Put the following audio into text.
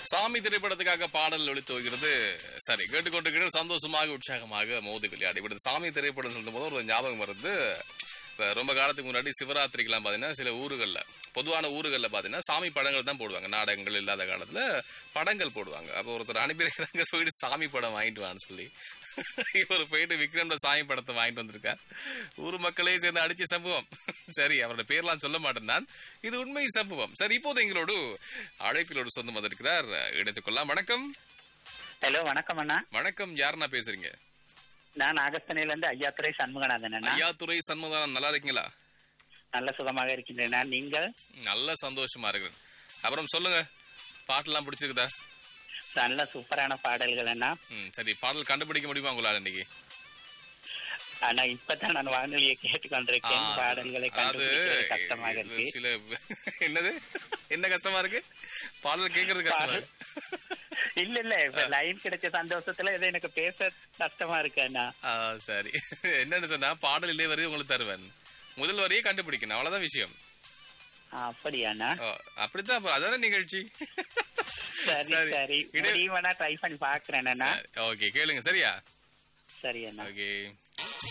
சாமி திரைப்படத்துக்காக பாடல் ஒழித்து வருகிறது சரி கேட்டுக்கொண்டிருக்கிற சந்தோஷமாக உற்சாகமாக மோதி விளையாடி இப்படி சாமி திரைப்படம் சொல்லும் போது ஒரு ஞாபகம் வருது இப்ப ரொம்ப காலத்துக்கு முன்னாடி சிவராத்திரிக்கெல்லாம் பாத்தீங்கன்னா சில ஊர்கள்ல பொதுவான ஊர்கள்ல பாத்தீங்கன்னா சாமி படங்கள் தான் போடுவாங்க நாடகங்கள் இல்லாத காலத்துல படங்கள் போடுவாங்க அப்போ ஒருத்தர் அனுப்பியிருக்கிறாங்க போயிட்டு சாமி படம் வாங்கிட்டு வான்னு சொல்லி இவர் போயிட்டு விக்ரம்ல சாமி படத்தை வாங்கிட்டு வந்திருக்கார் ஊர் மக்களே சேர்ந்து அடிச்ச சம்பவம் சரி அவரோட பேர்லாம் சொல்ல மாட்டேன் நான் இது உண்மை சம்பவம் சரி இப்போது எங்களோடு அழைப்பிலோடு சொந்தம் வந்திருக்கிறார் இணைத்துக் கொள்ளலாம் வணக்கம் ஹலோ வணக்கம் அண்ணா வணக்கம் யாருன்னா பேசுறீங்க நான் நாகஸ்தனையில இருந்து ஐயாத்துறை சண்முகநாதன் அண்ணா ஐயாத்துறை சண்முகம் நல்லா இருக்கீங்களா நல்ல சுகமாக இருக்கின்றேன் நீங்கள் நல்ல சந்தோஷமா இருக்கிறேன் அப்புறம் சொல்லுங்க பாட்டெல்லாம் பிடிச்சிருக்குதா நல்ல சூப்பரான பாடல்கள் அண்ணா ம் சரி பாடல் கண்டுபிடிக்க முடியுமா உங்களால இன்னைக்கு ஆனா இப்பதான் நான் வானொலியை கேட்டுக்கொண்டிருக்கேன் ஆ, பாடல்களை அது கண்டுபிடிக்கிறது கஷ்டமாக இது இருக்கு சில என்னது என்ன கஷ்டமா இருக்கு பாடல் கேட்கறது கஷ்டமா இருக்கு இல்ல இல்ல இப்ப லைன் கிடைச்ச சந்தோஷத்துல இது எனக்கு பேச கஷ்டமா இருக்கு அண்ணா ஆ, சரி என்னன்னு சொன்னா பாடல் இல்லை வரையும் உங்களுக்கு தருவேன் முதல் வரையே கண்டுபிடிக்கணும் அவ்வளவுதான் விஷயம் ஆ, அப்படியா அண்ணா ஓ, அப்படித்தான் அப்ப அதான நிகழ்ச்சி சரி சரி. சரி இடு- முடியுமாண்ணா ட்ரை பண்ணி பாக்குறேன் அண்ணா ஓகே கேளுங்க சரியா சரி அண்ணா ஓகே